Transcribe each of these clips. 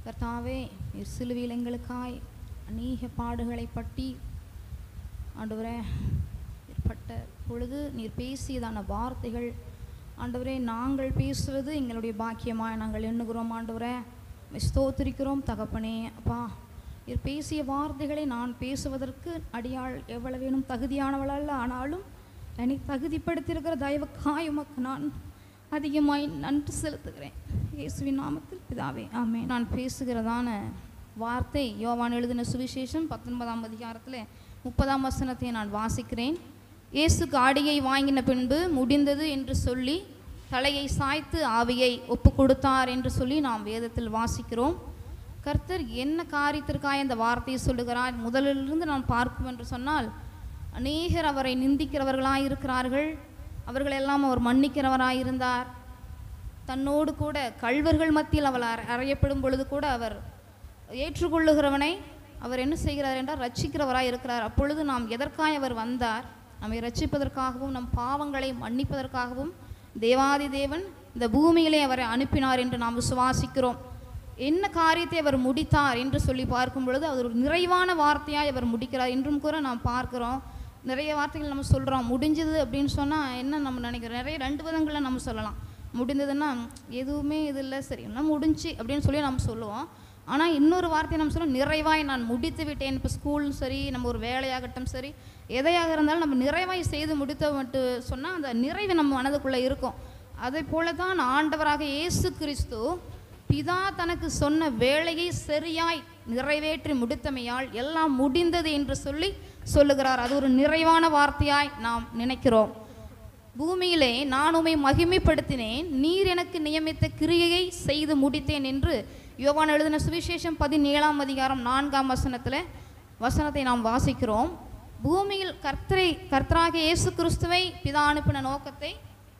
கர்த்தாவே நீர் சிலுவையில் எங்களுக்காய் அநேக பாடுகளை பட்டி ஆண்டவரே ஏற்பட்ட பொழுது நீர் பேசியதான வார்த்தைகள் ஆண்டவரே நாங்கள் பேசுவது எங்களுடைய பாக்கியமாய் நாங்கள் எண்ணுகிறோம் ஆண்டவரே உம்மை ஸ்தோத்திரிக்கிறோம் தகப்பனே அப்பா நீர் பேசிய வார்த்தைகளை நான் பேசுவதற்கு அடியாள் எவ்வளவேனும் தகுதியானவள் அல்ல ஆனாலும் என்னை தகுதிப்படுத்தியிருக்கிற தயவுக்காய் உமக்கு நான் அதிகமாய் நன்றி செலுத்துகிறேன் இயேசுவின் நாமத்தில் பிதாவே ஆமே நான் பேசுகிறதான வார்த்தை யோவான் எழுதின சுவிசேஷம் பத்தொன்பதாம் அதிகாரத்தில் முப்பதாம் வசனத்தை நான் வாசிக்கிறேன் இயேசு காடியை வாங்கின பின்பு முடிந்தது என்று சொல்லி தலையை சாய்த்து ஆவியை ஒப்பு கொடுத்தார் என்று சொல்லி நாம் வேதத்தில் வாசிக்கிறோம் கர்த்தர் என்ன காரியத்திற்காக இந்த வார்த்தையை சொல்லுகிறார் முதலிலிருந்து நான் பார்க்கும் என்று சொன்னால் அநேகர் அவரை நிந்திக்கிறவர்களாய் இருக்கிறார்கள் அவர்களெல்லாம் அவர் மன்னிக்கிறவராய் இருந்தார் தன்னோடு கூட கள்வர்கள் மத்தியில் அவர் அறை- அறையப்படும் பொழுது கூட அவர் ஏற்றுக்கொள்ளுகிறவனை அவர் என்ன செய்கிறார் என்றால் ரட்சிக்கிறவராய் இருக்கிறார் அப்பொழுது நாம் எதற்காய் அவர் வந்தார் நம்மை ரட்சிப்பதற்காகவும் நம் பாவங்களை மன்னிப்பதற்காகவும் தேவாதி தேவன் இந்த பூமியிலே அவரை அனுப்பினார் என்று நாம் விசுவாசிக்கிறோம் என்ன காரியத்தை அவர் முடித்தார் என்று சொல்லி பார்க்கும் பொழுது அது ஒரு நிறைவான வார்த்தையாய் அவர் முடிக்கிறார் என்றும் கூட நாம் பார்க்கிறோம் நிறைய வார்த்தைகள் நம்ம சொல்கிறோம் முடிஞ்சது அப்படின்னு சொன்னால் என்ன நம்ம நினைக்கிறோம் நிறைய ரெண்டு விதங்களில் நம்ம சொல்லலாம் முடிந்ததுன்னா எதுவுமே இது இல்லை சரி எல்லாம் முடிஞ்சு அப்படின்னு சொல்லி நம்ம சொல்லுவோம் ஆனால் இன்னொரு வார்த்தையை நம்ம சொல்லுவோம் நிறைவாய் நான் முடித்து விட்டேன் இப்போ ஸ்கூலும் சரி நம்ம ஒரு வேலையாகட்டும் சரி எதையாக இருந்தாலும் நம்ம நிறைவாய் செய்து முடித்த மட்டும் சொன்னால் அந்த நிறைவு நம்ம மனதுக்குள்ளே இருக்கும் அதே போல தான் ஆண்டவராக இயேசு கிறிஸ்து பிதா தனக்கு சொன்ன வேலையை சரியாய் நிறைவேற்றி முடித்தமையால் எல்லாம் முடிந்தது என்று சொல்லி சொல்லுகிறார் அது ஒரு நிறைவான வார்த்தையாய் நாம் நினைக்கிறோம் பூமியிலே நான் உம்மை மகிமைப்படுத்தினேன் நீர் எனக்கு நியமித்த கிரியையை செய்து முடித்தேன் என்று யோவான் எழுதின சுவிசேஷம் பதினேழாம் அதிகாரம் நான்காம் வசனத்தில் வசனத்தை நாம் வாசிக்கிறோம் பூமியில் கர்த்தரை கர்த்தராக இயேசு கிறிஸ்துவை பிதா அனுப்பின நோக்கத்தை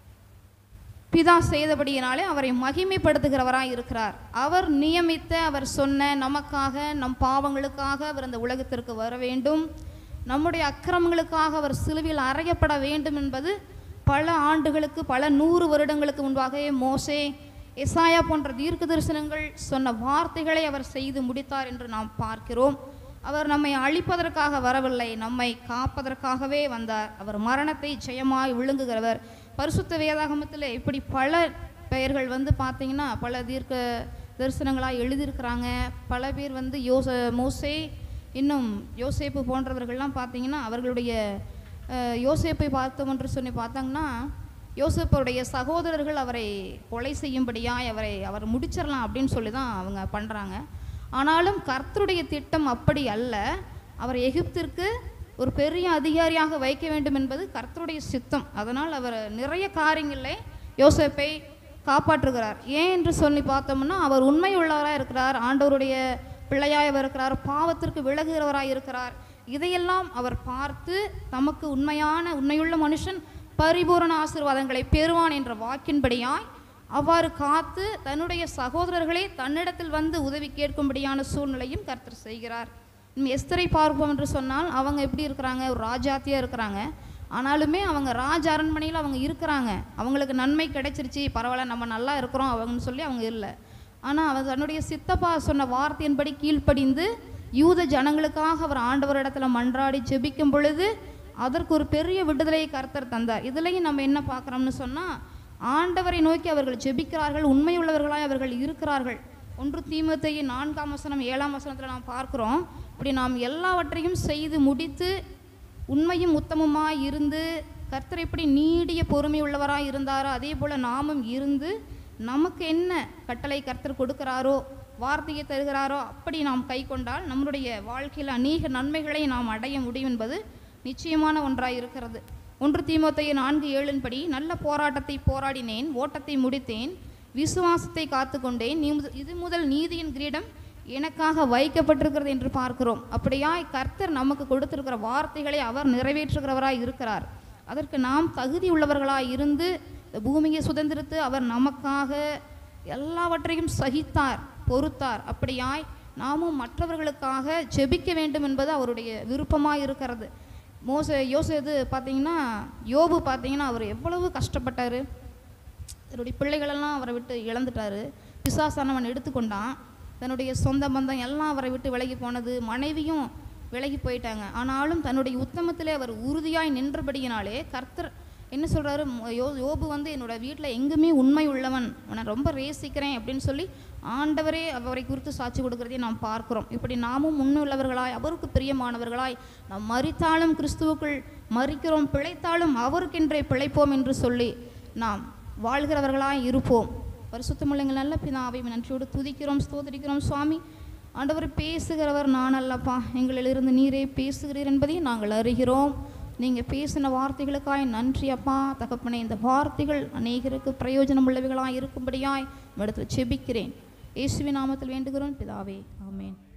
பிதா செய்தபடியினாலே அவரை மகிமைப்படுத்துகிறவராய் இருக்கிறார் அவர் நியமித்த அவர் சொன்ன நமக்காக நம் பாவங்களுக்காக அவர் இந்த உலகத்திற்கு வர வேண்டும் நம்முடைய அக்கிரமங்களுக்காக அவர் சிலுவையில் அறையப்பட வேண்டும் என்பது பல ஆண்டுகளுக்கு பல நூறு வருடங்களுக்கு முன்பாகவே மோசே எசாயா போன்ற தீர்க்க தரிசனங்கள் சொன்ன வார்த்தைகளை அவர் செய்து முடித்தார் என்று நாம் பார்க்கிறோம் அவர் நம்மை அழிப்பதற்காக வரவில்லை நம்மை காப்பதற்காகவே வந்தார் அவர் மரணத்தை ஜெயமாய் விழுங்குகிறவர் பரிசுத்த வேதாகமத்தில் இப்படி பல பெயர்கள் வந்து பார்த்தீங்கன்னா பல தீர்க்க தரிசனங்களாக எழுதியிருக்கிறாங்க பல பேர் வந்து யோச மோசே இன்னும் யோசேப்பு போன்றவர்கள்லாம் பார்த்தீங்கன்னா அவர்களுடைய அஹ், யோசேப்பை பார்த்தோம் என்று சொல்லி பார்த்தாங்கன்னா யோசேப்பருடைய சகோதரர்கள் அவரை கொலை செய்யும்படியாய் அவரை அவர் முடிச்சிடலாம் அப்படின்னு சொல்லி தான் அவங்க பண்ணுறாங்க ஆனாலும் கர்த்தருடைய திட்டம் அப்படி அல்ல அவர் எகிப்திற்கு ஒரு பெரிய அதிகாரியாக வைக்க வேண்டும் என்பது கர்த்தருடைய சித்தம் அதனால் அவர் நிறைய காரியங்களிலே யோசேப்பை காப்பாற்றுகிறார் ஏன் என்று சொல்லி பார்த்தோம்னா அவர் உண்மை உள்ளவராக இருக்கிறார் ஆண்டவருடைய பிள்ளையாய் இருக்கிறார் பாவத்திற்கு விலகுகிறவராய் இருக்கிறார் இதையெல்லாம் அவர் பார்த்து தமக்கு உண்மையான உண்மையுள்ள மனுஷன் பரிபூரண ஆசீர்வாதங்களை பெறுவான் என்ற வாக்கின்படியாய் அவ்வாறு காத்து தன்னுடைய சகோதரர்களே தன்னிடத்தில் வந்து உதவி கேட்கும்படியான சூழ்நிலையும் கர்த்தர் செய்கிறார் நம்ம எஸ்தரை பார்ப்போம் என்று சொன்னால் அவங்க எப்படி இருக்கிறாங்க ஒரு ராஜாத்தியாக இருக்கிறாங்க ஆனாலுமே அவங்க ராஜ அரண்மனையில் அவங்க இருக்கிறாங்க அவங்களுக்கு நன்மை கிடைச்சிருச்சு பரவாயில்ல நம்ம நல்லா இருக்கிறோம் அவங்கன்னு சொல்லி அவங்க இல்லை ஆனால் அவர் தன்னுடைய சித்தப்பா சொன்ன வார்த்தையின்படி கீழ்ப்படிந்து யூத ஜனங்களுக்காக அவர் ஆண்டவரிடத்துல மன்றாடி ஜெபிக்கும் பொழுது அதற்கு ஒரு பெரிய விடுதலையை கர்த்தர் தந்தார் இதுலேயும் நம்ம என்ன பார்க்குறோம்னு சொன்னால் ஆண்டவரை நோக்கி அவர்கள் ஜெபிக்கிறார்கள் உண்மையுள்ளவர்களாய் அவர்கள் இருக்கிறார்கள் ஒன்று தீமத்தையை நான்காம் வசனம் ஏழாம் வசனத்தில் நாம் பார்க்கிறோம் இப்படி நாம் எல்லாவற்றையும் செய்து முடித்து உண்மையும் உத்தமமாய் இருந்து கர்த்தர் எப்படி நீடிய பொறுமை உள்ளவராய் இருந்தாரோ அதே போல் நாமும் இருந்து நமக்கு என்ன கட்டளை கர்த்தர் கொடுக்கிறாரோ வார்த்தையை தருகிறாரோ அப்படி நாம் கை கொண்டால் நம்முடைய வாழ்க்கையில் அநேக நன்மைகளை நாம் அடைய முடியும் என்பது நிச்சயமான ஒன்றாய் இருக்கிறது ஒன்று தீமோத்தைய நான்கு ஏழின்படி நல்ல போராட்டத்தை போராடினேன் ஓட்டத்தை முடித்தேன் விசுவாசத்தை காத்துக்கொண்டேன் நீ முத- இது முதல் நீதியின் கிரீடம் எனக்காக வைக்கப்பட்டிருக்கிறது என்று பார்க்கிறோம் அப்படியாய் கர்த்தர் நமக்கு கொடுத்திருக்கிற வார்த்தைகளை அவர் நிறைவேற்றுகிறவராய் இருக்கிறார் அதற்கு நாம் தகுதி உள்ளவர்களாய் இருந்து இந்த பூமியை சுதந்திரித்து அவர் நமக்காக எல்லாவற்றையும் சகித்தார் பொறுத்தார் அப்படியாய் நாமும் மற்றவர்களுக்காக ஜெபிக்க வேண்டும் என்பது அவருடைய விருப்பமாக இருக்கிறது மோச யோச இது பார்த்தீங்கன்னா யோபு பார்த்தீங்கன்னா அவர் எவ்வளவு கஷ்டப்பட்டார் தன்னுடைய பிள்ளைகளெல்லாம் அவரை விட்டு இழந்துட்டாரு பிசாசானவன் எடுத்துக்கொண்டான் தன்னுடைய சொந்த பந்தம் எல்லாம் அவரை விட்டு விலகி போனது மனைவியும் விலகி போயிட்டாங்க ஆனாலும் தன்னுடைய உத்தமத்திலே அவர் உறுதியாய் நின்றபடியினாலே கர்த்தர் என்ன சொல்கிறாரு யோ யோபு வந்து என்னோட வீட்டில் எங்குமே உண்மை உள்ளவன் உன்னை ரொம்ப ரேசிக்கிறேன் அப்படின்னு சொல்லி ஆண்டவரே அவரை குறித்து சாட்சி கொடுக்கறதையும் நாம் பார்க்கிறோம் இப்படி நாமும் முன்னுள்ளவர்களாய் அவருக்கு பிரியமானவர்களாய் நாம் மறித்தாலும் கிறிஸ்துவுக்குள் மறிக்கிறோம் பிழைத்தாலும் அவருக்கென்றே பிழைப்போம் என்று சொல்லி நாம் வாழ்கிறவர்களாய் இருப்போம் பரிசுத்தமுள்ளங்கள் நல்ல பிதாவை நன்றியோடு துதிக்கிறோம் ஸ்தோத்திரிக்கிறோம் சுவாமி ஆண்டவர் பேசுகிறவர் நான் அல்லப்பா எங்களிலிருந்து நீரே பேசுகிறீர் என்பதையும் நாங்கள் அறிகிறோம் நீங்கள் பேசின வார்த்தைகளுக்காய் நன்றி அப்பா தகப்பனே இந்த வார்த்தைகள் அநேகருக்கு பிரயோஜனம் உள்ளவைகளாய் இருக்கும்படியாய் இடத்துல செபிக்கிறேன் இயேசுவின் நாமத்தில் வேண்டுகிறோம் பிதாவே ஆமென்